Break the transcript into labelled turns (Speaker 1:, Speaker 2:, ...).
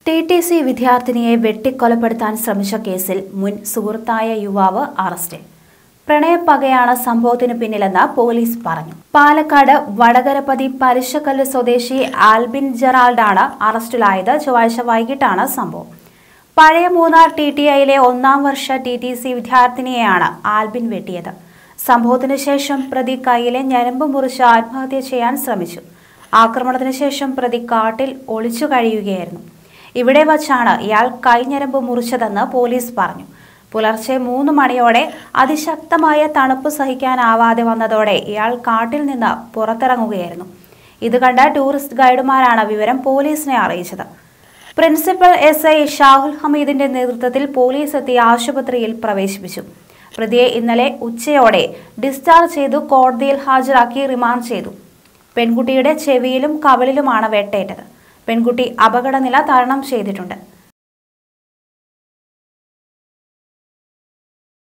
Speaker 1: T T C വിദ്യാർത്ഥിനിയെ വെട്ടിക്കൊലപ്പെടുത്താൻ ശ്രമിച്ച കേസിൽ മുൻ സുഹൃത്തായ യുവാവ് അറസ്റ്റിൽ പ്രണയപ്പകയാണ് സംഭവത്തിന് പിന്നിലെന്ന് പോലീസ് പറഞ്ഞു പാലക്കാട് വടകരപ്പതി പരിശക്കല്ല് സ്വദേശി ആൽബിൻ ജെറാൾഡാണ് അറസ്റ്റിലായത് ചൊവ്വാഴ്ച വൈകിട്ടാണ് സംഭവം പഴയ മൂന്നാർ ടി ടി ഐയിലെ ഒന്നാം വർഷ ടി ടി സി വിദ്യാർത്ഥിനിയെയാണ് ആൽബിൻ വെട്ടിയത് സംഭവത്തിന് ശേഷം പ്രതി കൈയിലെ ഞരമ്പ് മുറിച്ച് ആത്മഹത്യ ചെയ്യാൻ ശ്രമിച്ചു ആക്രമണത്തിന് ശേഷം പ്രതി കാട്ടിൽ ഒളിച്ചു കഴിയുകയായിരുന്നു ഇവിടെ വച്ചാണ് ഇയാൾ കൈഞ്ഞരമ്പ് മുറിച്ചതെന്ന് പോലീസ് പറഞ്ഞു പുലർച്ചെ മൂന്ന് മണിയോടെ അതിശക്തമായ തണുപ്പ് സഹിക്കാനാവാതെ വന്നതോടെ ഇയാൾ കാട്ടിൽ നിന്ന് പുറത്തിറങ്ങുകയായിരുന്നു ഇത് കണ്ട ടൂറിസ്റ്റ് ഗൈഡുമാരാണ് വിവരം പോലീസിനെ അറിയിച്ചത് പ്രിൻസിപ്പൽ എസ് ഐ ഷാഹുൽ ഹമീദിന്റെ നേതൃത്വത്തിൽ പോലീസ് എത്തി ആശുപത്രിയിൽ പ്രവേശിപ്പിച്ചു പ്രതിയെ ഇന്നലെ ഉച്ചയോടെ ഡിസ്ചാർജ് ചെയ്തു കോടതിയിൽ ഹാജരാക്കി റിമാൻഡ് ചെയ്തു പെൺകുട്ടിയുടെ ചെവിയിലും കവളിലുമാണ് വെട്ടേറ്റത് പെൺകുട്ടി അപകടനില തരണം ചെയ്തിട്ടുണ്ട്